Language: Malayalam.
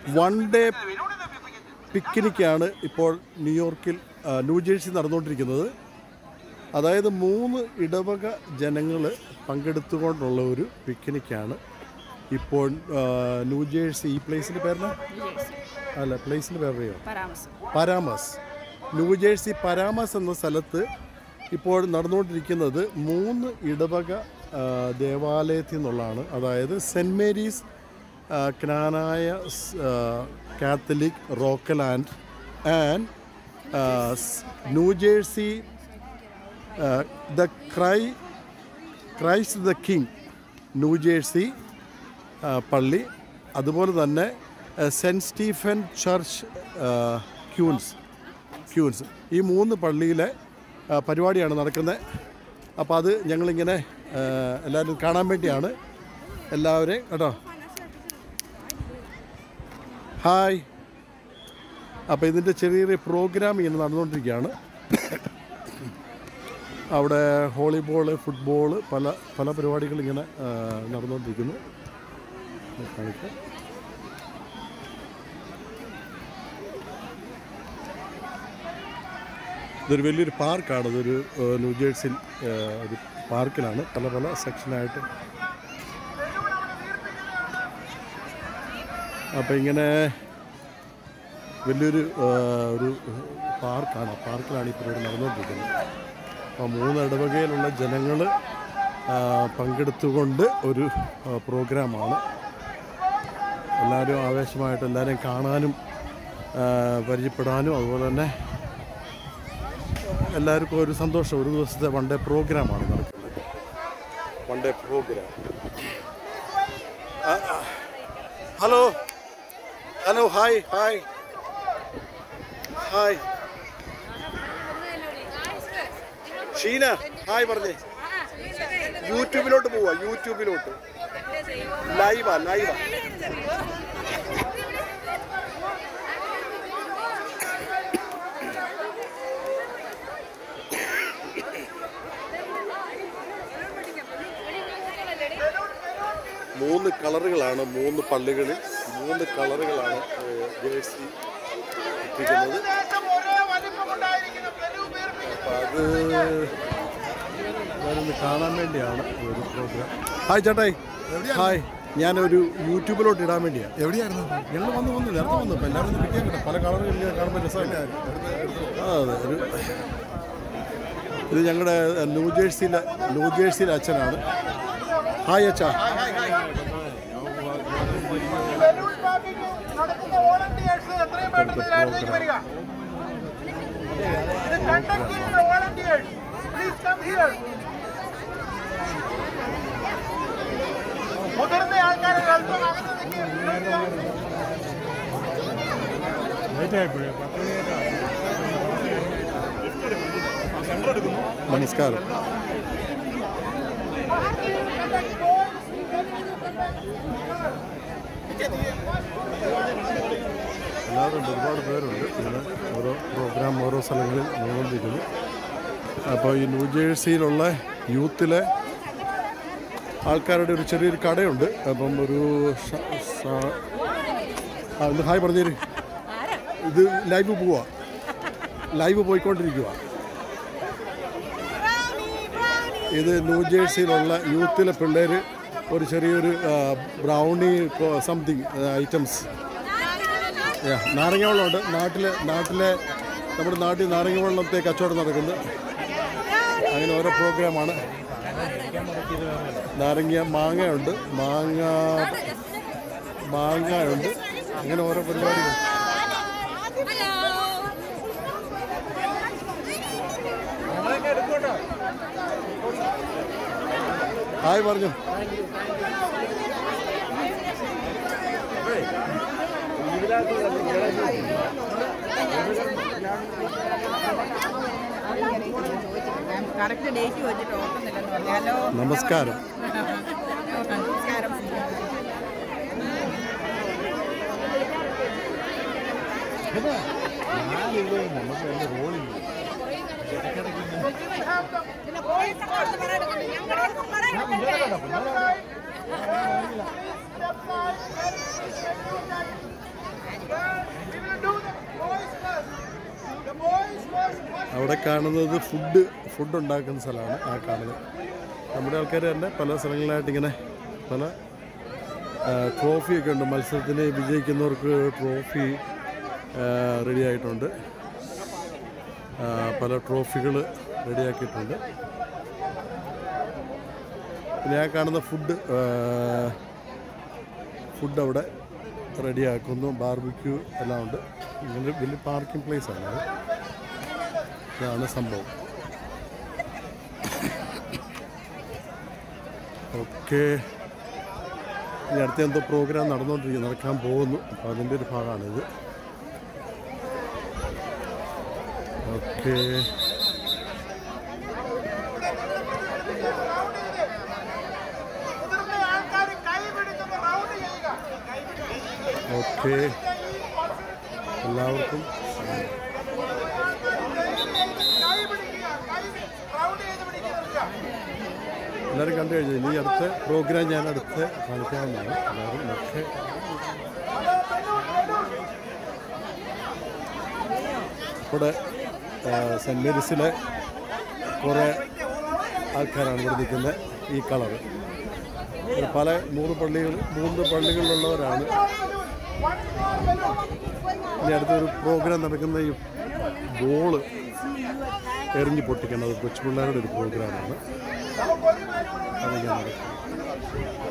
വൺ ഡേ പിക്നിക്കാണ് ഇപ്പോൾ ന്യൂയോർക്കിൽ ആ, ന്യൂജേഴ്സി നടന്നുകൊണ്ടിരിക്കുന്നത് അതായത് മൂന്ന് ഇടവക ജനങ്ങൾ പങ്കെടുത്തുകൊണ്ടുള്ള ഒരു പിക്നിക്കാണ് ഇപ്പോൾ ആ, ന്യൂജേഴ്സി ഈ പ്ലേസിൻ്റെ പേരിന് അല്ല പ്ലേസിൻ്റെ പേരറിയോ പരാമർശം പരാമസ് ന്യൂജേഴ്സി പരാമസ് എന്ന സ്ഥലത്ത് ഇപ്പോൾ നടന്നുകൊണ്ടിരിക്കുന്നത് മൂന്ന് ഇടവക ആ, ദേവാലയത്തിൽ നിന്നുള്ളതാണ് അതായത് സെൻറ് മേരീസ് ആ, ക്നാനായ സ്, ആ, കാത്തലിക് റോക്കലാൻഡ് ആൻഡ് ആ, സ്, ന്യൂജേഴ്സി ആ, ദ ക്രൈ Christ the King New Jersey uh, പള്ളി അതുപോലെ തന്നെ ആ, സെൻറ്റ് സ്റ്റീഫൻ ചർച്ച് ആ, ക്യൂൻസ് ക്യൂൻസ് ഈ മൂന്ന് പള്ളിയിലെ ആ, പരിപാടിയാണ് നടക്കുന്നത് അപ്പോൾ അത് ഞങ്ങളിങ്ങനെ ആ, എല്ലാവരും കാണാൻ വേണ്ടിയാണ് എല്ലാവരെയും കേട്ടോ ഹായ് അപ്പോൾ ഇതിൻ്റെ ചെറിയ ചെറിയ പ്രോഗ്രാം ഇങ്ങനെ നടന്നുകൊണ്ടിരിക്കുകയാണ് അവിടെ വോളിബോള് ഫുട്ബോള് പല പല പരിപാടികൾ ഇങ്ങനെ ആ, നടന്നുകൊണ്ടിരിക്കുന്നു ഇത് കാണിക്കാം ഇതൊരു വലിയൊരു പാർക്കാണ് ഇതൊരു ആ, ന്യൂജേഴ്സിൽ ആ, ഒരു പാർക്കിലാണ് പല പല സെക്ഷനായിട്ട് അപ്പോൾ ഇങ്ങനെ വലിയൊരു ആ, ഒരു പാർക്കാണ് പാർക്കിലാണ് ഈ പരിപാടി നടന്നുകൊണ്ടിരിക്കുന്നത് അപ്പോൾ മൂന്ന് ഇടവകയിലുള്ള ജനങ്ങൾ പങ്കെടുത്തുകൊണ്ട് ഒരു ആ, പ്രോഗ്രാമാണ് എല്ലാവരും ആവേശമായിട്ട് എല്ലാവരെയും കാണാനും ആ, പരിചയപ്പെടാനും അതുപോലെ തന്നെ എല്ലാവർക്കും ഒരു സന്തോഷം ഒരു ദിവസത്തെ വൺ ഡേ പ്രോഗ്രാമാണ് നടക്കുന്നത് one day programme hello hello hi hi hi Sheena hi പറഞ്ഞേ യൂട്യൂബിലോട്ട് പോവാ യൂട്യൂബിലോട്ട് ലൈവാ ലൈവാ മൂന്ന് കളറുകളാണ് മൂന്ന് പള്ളികളിൽ മൂന്ന് കളറുകളാണ് ഏഹ്, ജേഴ്സി ഇട്ടിരിക്കുന്നത് അപ്പം അത് ഞാനൊന്ന് കാണാൻ വേണ്ടിയാണ് ഒരു പ്രോഗ്രാം ഹായ് ചേട്ടായി ഹായ് ഞാനൊരു യൂട്യൂബിലോട്ട് ഇടാൻ വേണ്ടിയാണ് എവിടെയായിരുന്നു ഞങ്ങൾ വന്ന് വന്നു നേരത്തെ വന്നു അപ്പം എല്ലാവരും ഒന്ന് പിടിക്കാൻ കിട്ടും പല കളറുകളിൽ കാണുമ്പോൾ രസമല്ലേ ആ അതെ ഒരു ഇത് ഞങ്ങളുടെ ന്യൂജേഴ്സിയിലെ ന്യൂജേഴ്സിയിലെ അച്ഛനാണ് ഹായ് അച്ഛാ നടക്കുന്ന വോളണ്ടിയേഴ്സ് എത്രയും പെട്ടെന്ന് ഇതിനകത്തേക്ക് വരിക ഇത് കണ്ടക്ട് ചെയ്യുന്ന വോളണ്ടിയേഴ്സ് പ്ലീസ് കം ഹിയർ മുതിർന്ന ആൾക്കാരെ അല്പം അകത്ത് നിൽക്കുക നമസ്കാരം എല്ലാവരും ഉണ്ട് ഒരുപാട് പേരുണ്ട് ഇങ്ങനെ ഓരോ പ്രോഗ്രാം ഓരോ സ്ഥലങ്ങളിൽ നടന്നുകൊണ്ടിരിക്കുന്നു അപ്പോൾ ഈ ന്യൂജേഴ്സിയിലുള്ള യൂത്തിലെ ആൾക്കാരുടെ ഒരു ചെറിയൊരു കടയുണ്ട് അപ്പം ഒരു ഷ- സ- ആ ഒന്ന് ഹായ് പറഞ്ഞേര് ഇത് ലൈവ് പോവാ ലൈവ് പോയിക്കൊണ്ടിരിക്കുക ഇത് ന്യൂജേഴ്സിയിലുള്ള യൂത്തിലെ പിള്ളേർ ഒരു ചെറിയൊരു ബ്രൗണി സംതിങ് ഐറ്റംസ് നാരങ്ങ വെള്ളമുണ്ട് നാട്ടിലെ നാട്ടിലെ നമ്മുടെ നാട്ടിൽ നാരങ്ങ വെള്ളത്തെ കച്ചവടം നടക്കുന്നത് അങ്ങനെ ഓരോ പ്രോഗ്രാമാണ് നാരങ്ങ മാങ്ങയുണ്ട് മാങ്ങ മാങ്ങയുണ്ട് അങ്ങനെ ഓരോ പരിപാടികൾ ഹായ് പറഞ്ഞു കറക്റ്റ് ഡേറ്റ് വെച്ചിട്ട് ഓർക്കുന്നില്ലെന്ന് പറഞ്ഞാലോ നമസ്കാരം നമസ്കാരം അവിടെ കാണുന്നത് ഫുഡ് ഫുഡ് ഉണ്ടാക്കുന്ന സ്ഥലമാണ് ആ കാണുന്നത് നമ്മുടെ ആൾക്കാർ തന്നെ പല സ്ഥലങ്ങളിലായിട്ട് ഇങ്ങനെ പല ട്രോഫിയൊക്കെ ഉണ്ട് മത്സരത്തിന് വിജയിക്കുന്നവർക്ക് ട്രോഫി റെഡി ആയിട്ടുണ്ട് ആ, പല ട്രോഫികൾ റെഡിയാക്കിയിട്ടുണ്ട് പിന്നെ ആ കാണുന്ന ഫുഡ് ഫുഡ് അവിടെ റെഡിയാക്കുന്നു ബാർബിക്യൂ എല്ലാം ഉണ്ട് ഇങ്ങനെ വലിയ പാർക്കിംഗ് പ്ലേസ് ആണ് അത്. ഇതാണ് സംഭവം ഓക്കെ ഇനി അടുത്ത എന്തോ പ്രോഗ്രാം നടന്നുകൊണ്ടിരിക്കുന്നു നടക്കാൻ പോകുന്നു അപ്പോൾ അതിൻ്റെ ഒരു ഭാഗമാണിത് ഓക്കെ മുതിർന്ന ആൾക്കാർ കൈ പിടിച്ചൊന്ന് റൗണ്ട് ചെയ്യുക ഓക്കെ എല്ലാവർക്കും കൈ പിടിക്കുക കൈ റൗണ്ട് ചെയ്ത് പിടിക്കുക എല്ലാവരും കണ്ടു കഴിഞ്ഞു ഇനി അടുത്ത പ്രോഗ്രാം ഞാൻ അടുത്ത് കാണിക്കാവുന്നതാണ് എല്ലാവരും ഒക്കെ ഇവിടെ സെൻറ്റ് മേരീസിലെ കുറേ ആൾക്കാരാണ് ഇവിടെ നിൽക്കുന്നത് ഈ കളറ് ഇത് പല മൂന്ന് പള്ളികൾ മൂന്ന് പള്ളികളിലുള്ളവരാണ് ഇനി അടുത്തൊരു പ്രോഗ്രാം നടക്കുന്ന ഈ ബോള് എറിഞ്ഞ് പൊട്ടിക്കുന്നത് കൊച്ചു പിള്ളേരുടെ ഒരു പ്രോഗ്രാമാണ് അത് ഞാൻ നടക്കും